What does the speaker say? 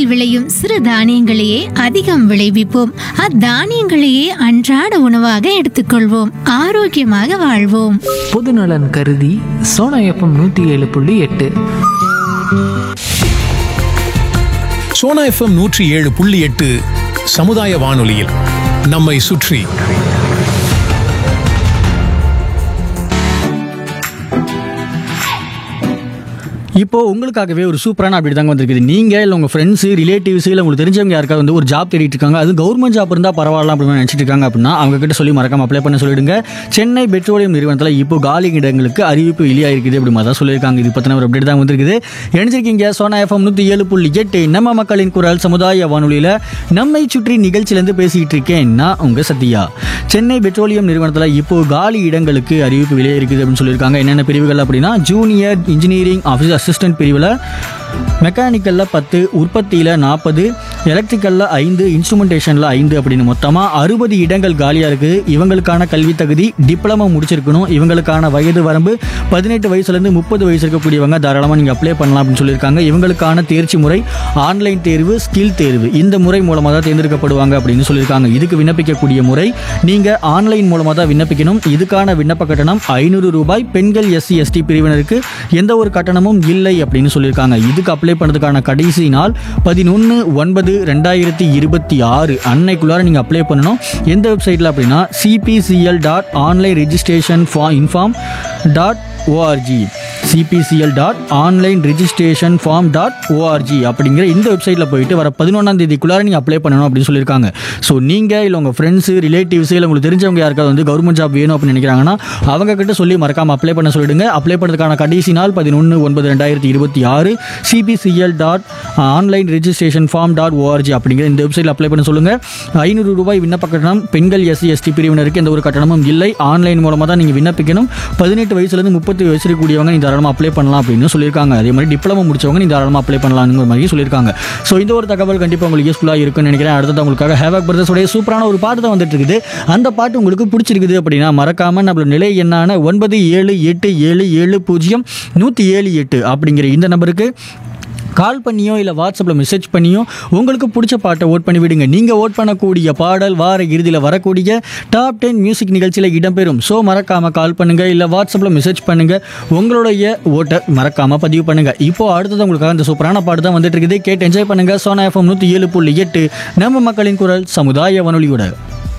நிலத்தில் விளையும் சிறு தானியங்களையே அதிகம் விளைவிப்போம் அத்தானியங்களையே அன்றாட உணவாக எடுத்துக்கொள்வோம் ஆரோக்கியமாக வாழ்வோம் பொதுநலன் கருதி சோனா எஃப்எம் நூற்றி ஏழு புள்ளி எட்டு சோனா எஃப்எம் நூற்றி ஏழு புள்ளி எட்டு சமுதாய வானொலியில் நம்மை சுற்றி இப்போ உங்களுக்காகவே ஒரு சூப்பரான அப்படி தாங்க வந்திருக்குது நீங்க இல்ல உங்க ஃப்ரெண்ட்ஸ் ரிலேட்டிவ்ஸ் இல்ல உங்களுக்கு தெரிஞ்சவங்க யாருக்காவது வந்து ஒரு ஜாப் தேடிட்டு இருக்காங்க அது கவர்மெண்ட் ஜாப் இருந்தா பரவாயில்ல அப்படின்னு நினைச்சிட்டு இருக்காங்க அப்படின்னா அவங்க கிட்ட சொல்லி மறக்காம அப்ளை பண்ண சொல்லிடுங்க சென்னை பெட்ரோலியம் நிறுவனத்தில் இப்போ காலி இடங்களுக்கு அறிவிப்பு வெளியாயிருக்குது அப்படி மாதிரி தான் சொல்லியிருக்காங்க இது பத்தின ஒரு அப்டேட் தான் வந்திருக்குது இணைஞ்சிருக்கீங்க சோனா எஃப்எம் நூத்தி ஏழு புள்ளி எட்டு நம்ம மக்களின் குரல் சமுதாய வானொலியில நம்மை சுற்றி நிகழ்ச்சியிலேருந்து பேசிட்டு இருக்கேன் நான் உங்க சத்யா சென்னை பெட்ரோலியம் நிறுவனத்தில் இப்போ காலி இடங்களுக்கு அறிவிப்பு வெளியாயிருக்குது அப்படின்னு சொல்லியிருக்காங்க என்னென்ன பிரிவுகள் அப்படின்னா ஜூனியர் இன்ஜினியரிங் ஆஃபீஸ் அசிஸ்டன்ட் பிரிவில் மெக்கானிக்கலில் பத்து உற்பத்தியில் நாற்பது எலக்ட்ரிக்கலில் ஐந்து இன்ஸ்ட்ருமெண்டேஷனில் ஐந்து அப்படின்னு மொத்தமாக அறுபது இடங்கள் காலியாக இருக்குது இவங்களுக்கான கல்வி தகுதி டிப்ளமோ முடிச்சிருக்கணும் இவங்களுக்கான வயது வரம்பு பதினெட்டு வயசுலேருந்து முப்பது வயசு இருக்கக்கூடியவங்க தாராளமாக நீங்கள் அப்ளை பண்ணலாம் அப்படின்னு சொல்லியிருக்காங்க இவங்களுக்கான தேர்ச்சி முறை ஆன்லைன் தேர்வு ஸ்கில் தேர்வு இந்த முறை மூலமாக தான் தேர்ந்தெடுக்கப்படுவாங்க அப்படின்னு சொல்லியிருக்காங்க இதுக்கு விண்ணப்பிக்கக்கூடிய முறை நீங்கள் ஆன்லைன் மூலமாக தான் விண்ணப்பிக்கணும் இதுக்கான விண்ணப்ப கட்டணம் ஐநூறு ரூபாய் பெண்கள் எஸ்சி எஸ்டி பிரிவினருக்கு எந்த ஒரு கட்டணமும் இல்லை அப்படின்னு சொல்லியிருக்காங்க இதுக்கு அப்ளை பண்ணதுக்கான கடைசி நாள் பதினொன்று ஒன்பது ரெண்டாயிரத்தி இருபத்தி ஆறு அன்னைக்குள்ளார நீங்கள் அப்ளை பண்ணணும் எந்த வெப்சைட்டில் அப்படின்னா சிபிசிஎல் டாட் ஆன்லைன் ரெஜிஸ்ட்ரேஷன் ஃபா inform dot ORG CPCL dot online registration form dot ORG அப்படிங்கிற இந்த வெப்சைட்டில் போயிட்டு வர பதினொன்றாம் தேதிக்குள்ளார நீங்கள் அப்ளை பண்ணணும் அப்படின்னு சொல்லியிருக்காங்க ஸோ நீங்கள் இல்லை உங்கள் ஃப்ரெண்ட்ஸு ரிலேட்டிவ்ஸ் இல்லை உங்களுக்கு தெரிஞ்சவங்க யாருக்காவது வந்து கவர்மெண்ட் ஜாப் வேணும் அப்படின்னு நினைக்கிறாங்கன்னா அவங்க கிட்ட சொல்லி மறக்காம அப்ளை பண்ண சொல்லிடுங்க அப்ளை பண்ணுறதுக்கான கடைசி நாள் பதினொன்று ஒன்பது ரெண்டாயிரத்தி இருபத்தி ஆறு CPCL dot online registration form dot ORG அப்படிங்கிற இந்த வெப்சைட்டில் அப்ளை பண்ண சொல்லுங்கள் ஐநூறு ரூபாய் விண்ணப்ப கட்டணம் பெண்கள் எஸ்சி எஸ்டி பிரிவினருக்கு எந்த ஒரு கட்டணமும் இல்லை ஆன்லைன் மூலமாக தான் நீங்கள் விண்ணப்பிக்கணும் பதினெட்டு வயசுலேருந்து முப்பத்தி வயசு இருக்கக்கூடியவங்க நீ தாராளமாக அப்ளை பண்ணலாம் அப்படின்னு சொல்லியிருக்காங்க அதே மாதிரி டிப்ளமோ முடிச்சவங்க நீ தாராளமாக அப்ளை பண்ணலாம்ங்கிற மாதிரி சொல்லியிருக்காங்க ஸோ இந்த ஒரு தகவல் கண்டிப்பாக உங்களுக்கு யூஸ்ஃபுல்லாக இருக்கும்னு நினைக்கிறேன் அடுத்தது உங்களுக்காக ஹேவாக் பிரதர்ஸோடைய சூப்பரான ஒரு பாட்டு தான் வந்துட்டு இருக்குது அந்த பாட்டு உங்களுக்கு பிடிச்சிருக்குது அப்படின்னா மறக்காம நம்மளோட நிலை என்னான ஒன்பது ஏழு எட்டு ஏழு ஏழு பூஜ்ஜியம் நூற்றி ஏழு எட்டு அப்படிங்கிற இந்த நம்பருக்கு கால் பண்ணியோ இல்லை வாட்ஸ்அப்பில் மெசேஜ் பண்ணியோ உங்களுக்கு பிடிச்ச பாட்டை ஓட் பண்ணி விடுங்க நீங்கள் ஓட் பண்ணக்கூடிய பாடல் வார இறுதியில் வரக்கூடிய டாப் டென் மியூசிக் நிகழ்ச்சியில் இடம்பெறும் ஸோ மறக்காமல் கால் பண்ணுங்கள் இல்லை வாட்ஸ்அப்பில் மெசேஜ் பண்ணுங்கள் உங்களுடைய ஓட்டை மறக்காமல் பதிவு பண்ணுங்கள் இப்போ அடுத்தது உங்களுக்காக இந்த சூப்பரான பாட்டு தான் வந்துட்டு இருக்குது கேட்டு என்ஜாய் பண்ணுங்கள் சோனா எஃப்எம் நூற்றி ஏழு புள்ளி எட்டு நம்ம மக்களின் குரல் சமுதாய வானொலியோட